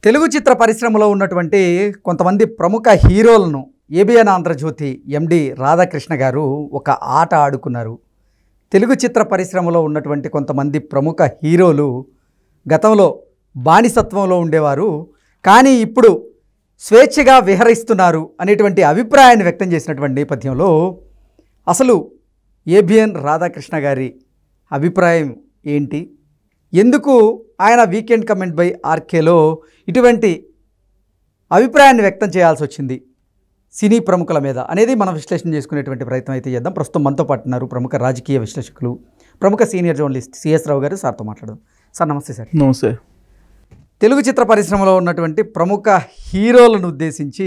తెలుగు చిత్ర పరిశ్రమలో ఉన్నటువంటి కొంతమంది ప్రముఖ హీరోలను ఏబిఎన్ ఆంధ్రజ్యోతి ఎండి రాధాకృష్ణ గారు ఒక ఆట ఆడుకున్నారు తెలుగు చిత్ర పరిశ్రమలో ఉన్నటువంటి కొంతమంది ప్రముఖ హీరోలు గతంలో బానిసత్వంలో ఉండేవారు కానీ ఇప్పుడు స్వేచ్ఛగా విహరిస్తున్నారు అనేటువంటి అభిప్రాయాన్ని వ్యక్తం చేసినటువంటి నేపథ్యంలో అసలు ఏబిఎన్ రాధాకృష్ణ గారి అభిప్రాయం ఏంటి ఎందుకు ఆయన వీకెండ్ కమెంట్ బై ఆర్కేలో ఇటువంటి అభిప్రాయాన్ని వ్యక్తం చేయాల్సి వచ్చింది సినీ ప్రముఖుల మీద అనేది మనం విశ్లేషణ చేసుకునేటువంటి ప్రయత్నం అయితే చేద్దాం ప్రస్తుతం మనతో పాటు ఉన్నారు ప్రముఖ రాజకీయ విశ్లేషకులు ప్రముఖ సీనియర్ జర్నలిస్ట్ సిఎస్ రావు గారు సార్తో మాట్లాడదాం సార్ నమస్తే సార్ నమస్తే తెలుగు చిత్ర పరిశ్రమలో ఉన్నటువంటి ప్రముఖ హీరోలను ఉద్దేశించి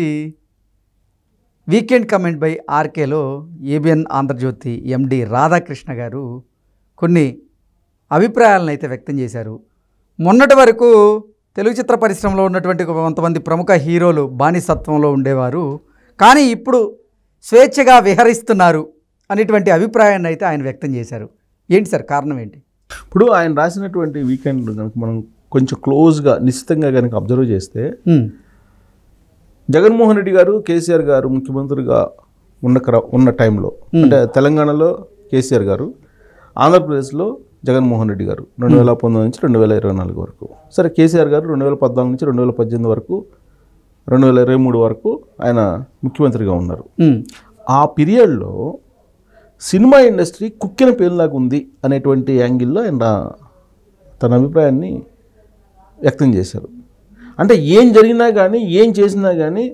వీకెండ్ కమెంట్ బై ఆర్కేలో ఏబిఎన్ ఆంధ్రజ్యోతి ఎండి రాధాకృష్ణ గారు కొన్ని అభిప్రాయాలను అయితే వ్యక్తం చేశారు మొన్నటి వరకు తెలుగు చిత్ర పరిశ్రమలో ఉన్నటువంటి కొంతమంది ప్రముఖ హీరోలు బానిసత్వంలో ఉండేవారు కానీ ఇప్పుడు స్వేచ్ఛగా విహరిస్తున్నారు అనేటువంటి అభిప్రాయాన్ని అయితే ఆయన వ్యక్తం చేశారు ఏంటి సార్ కారణం ఏంటి ఇప్పుడు ఆయన రాసినటువంటి వీకెండ్ కనుక మనం కొంచెం క్లోజ్గా నిశ్చితంగా కనుక అబ్జర్వ్ చేస్తే హ్మ్. జగన్మోహన్ రెడ్డి గారు కేసీఆర్ గారు ముఖ్యమంత్రిగా ఉన్న క్ర- ఉన్న టైంలో అంటే తెలంగాణలో కేసీఆర్ గారు ఆంధ్రప్రదేశ్లో జగన్మోహన్ రెడ్డి గారు రెండు వేల పంతొమ్మిది నుంచి రెండు వేల ఇరవై నాలుగు వరకు సరే కేసీఆర్ గారు రెండు వేల పద్నాలుగు నుంచి రెండు వేల పద్దెనిమిది వరకు రెండు వేల ఇరవై మూడు వరకు ఆయన ముఖ్యమంత్రిగా ఉన్నారు హ్మ్. ఆ పీరియడ్లో సినిమా ఇండస్ట్రీ కుక్కిన పేరులాగా ఉంది అనేటువంటి యాంగిల్లో ఆయన తన అభిప్రాయాన్ని వ్యక్తం చేశారు అంటే ఏం జరిగినా కానీ ఏం చేసినా కానీ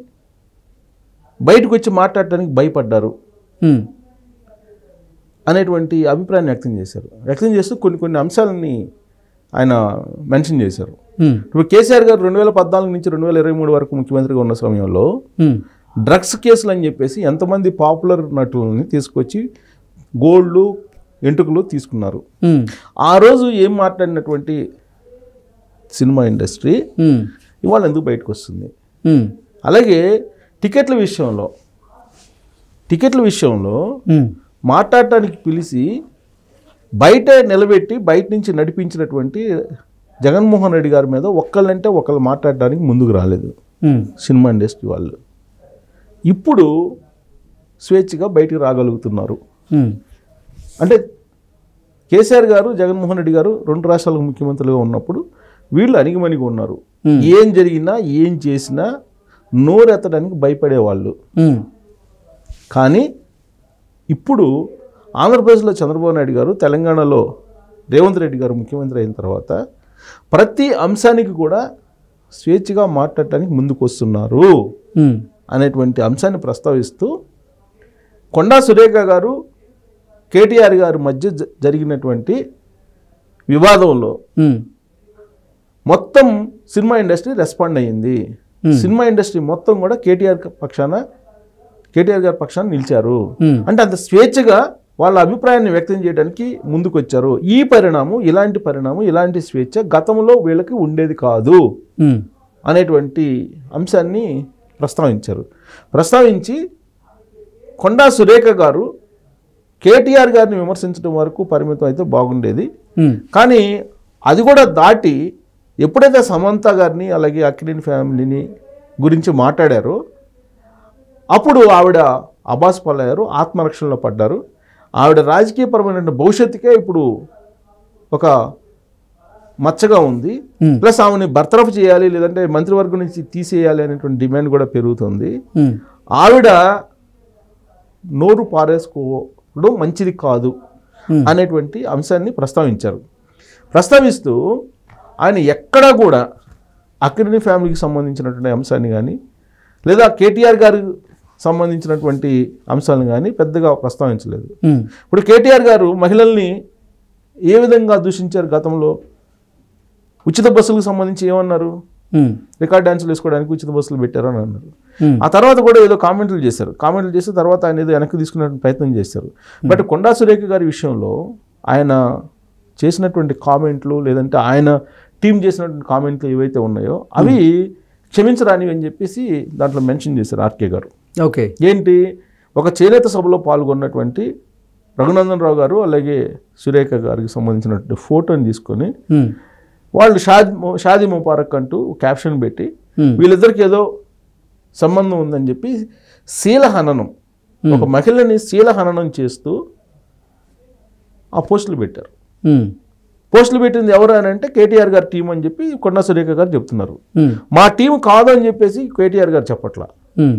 బయటకు వచ్చి మాట్లాడటానికి భయపడ్డారు హ్మ్. అనేటువంటి అభిప్రాయాన్ని వ్యక్తం చేశారు వ్యక్తం చేస్తూ కొన్ని కొన్ని అంశాలని ఆయన మెన్షన్ చేశారు హ్మ్. ఇప్పుడు కేసీఆర్ గారు రెండు వేల పద్నాలుగు నుంచి రెండు వేల ఇరవై మూడు వరకు ముఖ్యమంత్రిగా ఉన్న సమయంలో హ్మ్. డ్రగ్స్ కేసులు అని చెప్పేసి ఎంతమంది పాపులర్ నటులని తీసుకొచ్చి గోల్డ్లు ఎంటుకలు తీసుకున్నారు హ్మ్. ఆ రోజు ఏం మాట్లాడినటువంటి సినిమా ఇండస్ట్రీ హ్మ్. ఇవాళ ఎందుకు బయటకు వస్తుంది హ్మ్. అలాగే టికెట్ల విషయంలో టికెట్ల విషయంలో హ్మ్. మాట్లాడటానికి పిలిచి బయట నిలబెట్టి బయట నుంచి నడిపించినటువంటి జగన్మోహన్ రెడ్డి గారి మీద ఒక్కళ్ళంటే ఒకళ్ళు మాట్లాడడానికి ముందుకు రాలేదు హ్మ్. సినిమా ఇండస్ట్రీ వాళ్ళు ఇప్పుడు స్వేచ్ఛగా బయటికి రాగలుగుతున్నారు హ్మ్. అంటే కేసీఆర్ గారు జగన్మోహన్ రెడ్డి గారు రెండు రాష్ట్రాలకు ముఖ్యమంత్రులుగా ఉన్నప్పుడు వీళ్ళు అణిగిమణిగి ఉన్నారు Hmm. ఏం జరిగినా ఏం చేసినా నోరెత్తడానికి భయపడేవాళ్ళు హ్మ్. కానీ ఇప్పుడు ఆంధ్రప్రదేశ్లో చంద్రబాబు నాయుడు గారు తెలంగాణలో రేవంత్ రెడ్డి గారు ముఖ్యమంత్రి అయిన తర్వాత ప్రతి అంశానికి కూడా స్వేచ్ఛగా మాట్లాడటానికి ముందుకు వస్తున్నారు హ్మ్. అనేటువంటి అంశాన్ని ప్రస్తావిస్తూ కొండా సురేఖ గారు కేటీఆర్ గారి మధ్య జ- జరిగినటువంటి వివాదంలో హ్మ్. మొత్తం సినిమా ఇండస్ట్రీ రెస్పాండ్ అయ్యింది సినిమా ఇండస్ట్రీ మొత్తం కూడా కేటీఆర్ పక్షాన కేటీఆర్ గారి పక్షాన నిలిచారు హ్మ్. అంటే అంత స్వేచ్ఛగా వాళ్ళ అభిప్రాయాన్ని వ్యక్తం చేయడానికి ముందుకు వచ్చారు ఈ పరిణామం ఇలాంటి పరిణామం ఇలాంటి స్వేచ్ఛ గతంలో వీళ్ళకి ఉండేది కాదు హ్మ్. అనేటువంటి అంశాన్ని ప్రస్తావించారు ప్రస్తావించి కొండా సురేఖ గారు కేటీఆర్ గారిని విమర్శించడం వరకు పరిమితం అయితే బాగుండేది హ్మ్. కానీ అది కూడా దాటి ఎప్పుడైతే సమంత గారిని అలాగే అక్కినేని ఫ్యామిలీని గురించి మాట్లాడారో అప్పుడు ఆవిడ అబాస్ పాలయ్యారు ఆత్మరక్షణలో పడ్డారు ఆవిడ రాజకీయపరమైన భవిష్యత్తుకే ఇప్పుడు ఒక మచ్చగా ఉంది Hmm. ప్లస్ ఆమెని బర్తరఫ్ చేయాలి లేదంటే మంత్రివర్గం నుంచి తీసేయాలి అనేటువంటి డిమాండ్ కూడా పెరుగుతుంది హ్మ్. ఆవిడ నోరు పారేసుకోవడం మంచిది కాదు Hmm. అనేటువంటి అంశాన్ని ప్రస్తావించారు ప్రస్తావిస్తూ ఆయన ఎక్కడా కూడా అక్కినేని ఫ్యామిలీకి సంబంధించినటువంటి అంశాన్ని కానీ లేదా కేటీఆర్ గారికి సంబంధించినటువంటి అంశాలను కానీ పెద్దగా ప్రస్తావించలేదు హ్మ్. ఇప్పుడు కేటీఆర్ గారు మహిళల్ని ఏ విధంగా దూషించారు గతంలో ఉచిత బస్సులకు సంబంధించి ఏమన్నారు హ్మ్. రికార్డ్ డాన్సులు వేసుకోవడానికి ఉచిత బస్సులు పెట్టారు అని అన్నారు హ్మ్. ఆ తర్వాత కూడా ఏదో కామెంట్లు చేశారు కామెంట్లు చేసి తర్వాత ఆయన ఏదో వెనక్కి తీసుకునే ప్రయత్నం చేశారు బట్ కొండా సురేఖ గారి విషయంలో ఆయన చేసినటువంటి కామెంట్లు లేదంటే ఆయన టీం చేసినటువంటి కామెంట్లు ఏవైతే ఉన్నాయో అవి క్షమించరానివి అని చెప్పేసి దాంట్లో మెన్షన్ చేశారు ఆర్కే గారు ఓకే ఏంటి ఒక చేనేత సభలో పాల్గొన్నటువంటి రఘునందన్ రావు గారు అలాగే సురేఖ గారికి సంబంధించినటువంటి ఫోటోని తీసుకొని హ్మ్. వాళ్ళు షాద్ షాదీ ముబారక్ అంటూ క్యాప్షన్ పెట్టి ఉమ్, వీళ్ళిద్దరికి ఏదో సంబంధం ఉందని చెప్పి శీలహననం ఒక మహిళని శీలహననం చేస్తూ ఆ పోస్టులు పెట్టారు ఉమ్, పోస్టులు పెట్టింది ఎవరు అని అంటే కేటీఆర్ గారి టీం అని చెప్పి కొండా సురేఖ గారు చెప్తున్నారు ఉమ్, మా టీం కాదు అని చెప్పేసి కేటీఆర్ గారు చెప్పట్లా ఉమ్,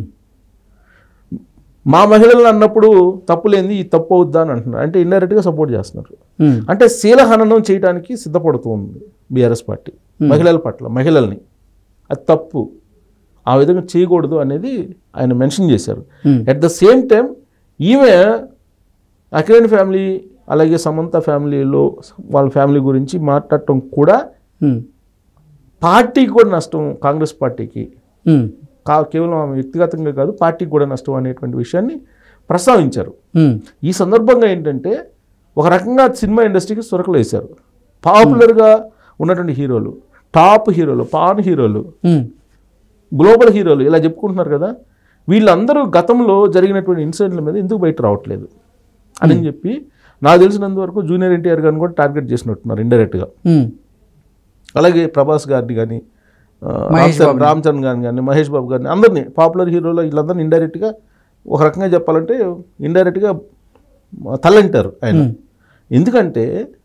మా మహిళలు అన్నప్పుడు తప్పులేంది ఈ తప్పు అవుద్దా అని అంటున్నారు అంటే ఇండైరెక్ట్గా సపోర్ట్ చేస్తున్నారు ఉమ్, అంటే శీలహననం చేయడానికి సిద్ధపడుతుంది బీఆర్ఎస్ పార్టీ మహిళల పట్ల మహిళల్ని అది తప్పు ఆ విధంగా చేయకూడదు అనేది ఆయన మెన్షన్ చేశారు um, at the same time ఈమె అఖిలేని ఫ్యామిలీ అలాగే సమంత ఫ్యామిలీలో వాళ్ళ ఫ్యామిలీ గురించి మాట్లాడటం కూడా ఉమ్, పార్టీకి కూడా నష్టం కాంగ్రెస్ పార్టీకి ఉమ్, కా కేవలం ఆమె వ్యక్తిగతంగా కాదు పార్టీకి కూడా నష్టం అనేటువంటి విషయాన్ని ప్రస్తావించారు ఉమ్, ఈ సందర్భంగా ఏంటంటే ఒక రకంగా సినిమా ఇండస్ట్రీకి సురకలు వేశారు పాపులర్గా ఉన్నటువంటి హీరోలు టాప్ హీరోలు పాన్ హీరోలు ఉమ్, గ్లోబల్ హీరోలు ఇలా చెప్పుకుంటున్నారు కదా వీళ్ళందరూ గతంలో జరిగినటువంటి ఇన్సిడెంట్ల మీద ఎందుకు బయట రావట్లేదు అని చెప్పి నాకు తెలిసినంత వరకు జూనియర్ ఎన్టీఆర్ గారిని కూడా టార్గెట్ చేసినట్టున్నారు ఇండైరెక్ట్గా ఉమ్, అలాగే ప్రభాస్ గారిని కానీ మహేష్ రామ్ చరణ్ గారిని కానీ మహేష్ బాబు గారిని అందరినీ పాపులర్ హీరోలు వీళ్ళందరినీ ఇండైరెక్ట్గా ఒక రకంగా చెప్పాలంటే ఇండైరెక్ట్గా తలంటారు ఆయన ఉమ్, ఎందుకంటే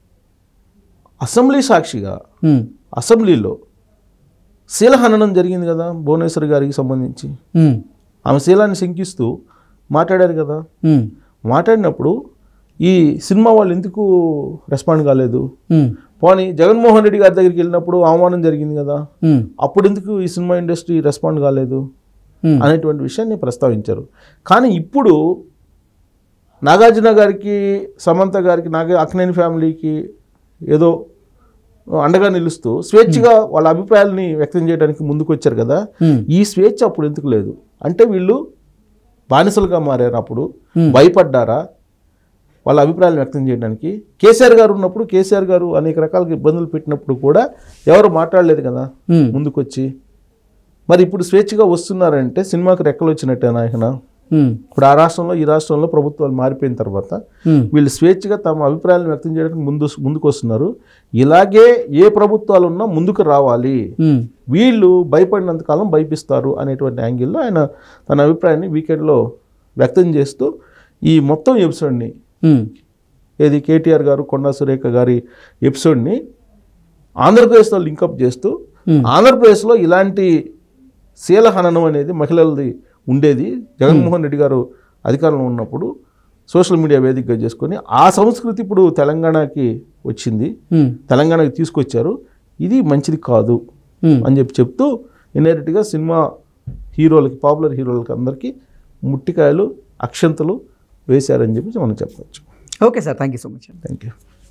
అసెంబ్లీ సాక్షిగా ఉమ్, అసెంబ్లీలో శీలహననం జరిగింది కదా భువనేశ్వర్ గారికి సంబంధించి ఉమ్, ఆమె శీలాన్ని శంకిస్తూ మాట్లాడారు కదా ఉమ్, మాట్లాడినప్పుడు ఈ సినిమా వాళ్ళు ఎందుకు రెస్పాండ్ కాలేదు ఉమ్, పోనీ జగన్మోహన్ రెడ్డి గారి దగ్గరికి వెళ్ళినప్పుడు అవమానం జరిగింది కదా ఉమ్, అప్పుడు ఎందుకు ఈ సినిమా ఇండస్ట్రీ రెస్పాండ్ కాలేదు ఉమ్, అనేటువంటి విషయాన్ని ప్రస్తావించారు కానీ ఇప్పుడు నాగార్జున గారికి సమంత గారికి నాగ అక్నేని ఫ్యామిలీకి ఏదో అండగా నిలుస్తూ స్వేచ్ఛగా వాళ్ళ అభిప్రాయాలని వ్యక్తం చేయడానికి ముందుకు వచ్చారు కదా ఉమ్, ఈ స్వేచ్ఛ అప్పుడు ఎందుకు లేదు అంటే వీళ్ళు బానిసలుగా మారారు అప్పుడు Hmm. భయపడ్డారా వాళ్ళ అభిప్రాయాలు వ్యక్తం చేయడానికి కేసీఆర్ గారు ఉన్నప్పుడు కేసీఆర్ గారు అనేక రకాలుగా ఇబ్బందులు పెట్టినప్పుడు కూడా ఎవరు మాట్లాడలేదు కదా ఉమ్, ముందుకొచ్చి మరి ఇప్పుడు స్వేచ్ఛగా వస్తున్నారంటే సినిమాకి రెక్కలు వచ్చినట్టే నాయన ఉమ్, ఇప్పుడు ఆ రాష్ట్రంలో ఈ రాష్ట్రంలో ప్రభుత్వాలు మారిపోయిన తర్వాత ఉమ్, వీళ్ళు స్వేచ్ఛగా తమ అభిప్రాయాలను వ్యక్తం చేయడానికి ముందు ముందుకు వస్తున్నారు ఇలాగే ఏ ప్రభుత్వాలు ఉన్నా ముందుకు రావాలి ఉమ్, వీళ్ళు భయపడినంత కాలం భయపిస్తారు అనేటువంటి యాంగిల్లో ఆయన తన అభిప్రాయాన్ని వీకెండ్లో వ్యక్తం చేస్తూ ఈ మొత్తం ఎపిసోడ్ని ఉమ్, ఏది కేటీఆర్ గారు కొండా సురేఖ గారి ఎపిసోడ్ని ఆంధ్రప్రదేశ్తో లింకప్ చేస్తూ Hmm. ఆంధ్రప్రదేశ్లో ఇలాంటి శీలహననం అనేది మహిళలది ఉండేది జగన్మోహన్ రెడ్డి గారు అధికారంలో ఉన్నప్పుడు సోషల్ మీడియా వేదికగా చేసుకొని ఆ సంస్కృతి ఇప్పుడు తెలంగాణకి వచ్చింది ఉమ్, తెలంగాణకి తీసుకొచ్చారు ఇది మంచిది కాదు ఉమ్. అని చెప్పి చెప్తూ ఇండైరెక్ట్గా సినిమా హీరోలకి పాపులర్ హీరోలకి అందరికీ ముట్టికాయలు అక్షంతలు వేశారని చెప్పి మనం చెప్పవచ్చు okay sir thank you so much thank you